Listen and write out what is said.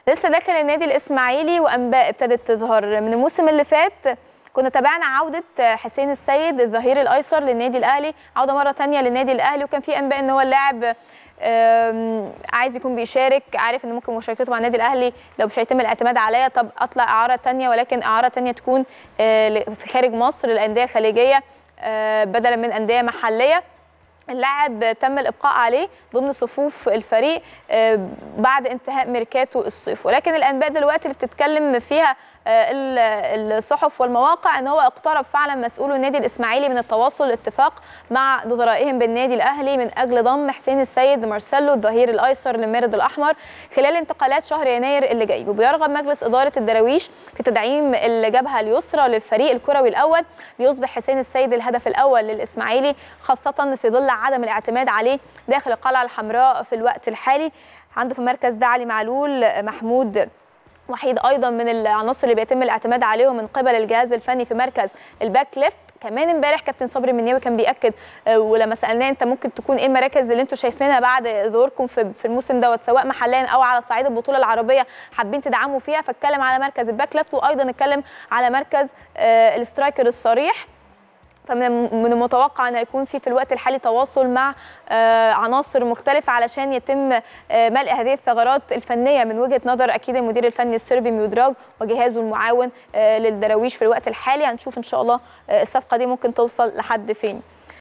لسه داخل النادي الاسماعيلي وانباء ابتدت تظهر من الموسم اللي فات كنا تابعنا عودة حسين السيد الظهير الأيسر للنادي الأهلي عودة مرة تانية للنادي الأهلي وكان في أنباء إن هو اللاعب عايز يكون بيشارك عارف ان ممكن مشاركته مع النادي الاهلي لو مش هيتم الاعتماد عليا طب اطلع اعاره تانية ولكن اعاره تانية تكون في خارج مصر لانديه خليجيه بدلا من انديه محليه اللاعب تم الابقاء عليه ضمن صفوف الفريق بعد انتهاء ميركاتو الصيف ولكن الانباء دلوقتي اللي بتتكلم فيها الصحف والمواقع ان هو اقترب فعلا مسؤول النادي الاسماعيلي من التواصل الاتفاق مع نظرائهم بالنادي الاهلي من اجل ضم حسين السيد مارسيلو الظهير الايسر للمارد الاحمر خلال انتقالات شهر يناير اللي جاي وبيرغب مجلس اداره الدراويش في تدعيم الجبهه اليسرى للفريق الكروي الاول ليصبح حسين السيد الهدف الاول للاسماعيلي خاصه في ظل عدم الاعتماد عليه داخل القلعه الحمراء في الوقت الحالي عنده في المركز ده علي معلول محمود وحيد ايضا من العناصر اللي بيتم الاعتماد عليهم من قبل الجهاز الفني في مركز الباك ليفت كمان امبارح كابتن صبري منياوي كان بياكد ولما سالناه انت ممكن تكون ايه المراكز اللي انتم شايفينها بعد ظهوركم في الموسم دوت سواء محليا او على صعيد البطوله العربيه حابين تدعموا فيها فاتكلم على مركز الباك ليفت وايضا اتكلم على مركز الاسترايكر الصريح فمن المتوقع ان هيكون في في الوقت الحالي تواصل مع عناصر مختلفه علشان يتم ملء هذه الثغرات الفنيه من وجهه نظر اكيد المدير الفني السربي ميودراج وجهازه المعاون للدراويش في الوقت الحالي هنشوف ان شاء الله الصفقه دي ممكن توصل لحد فين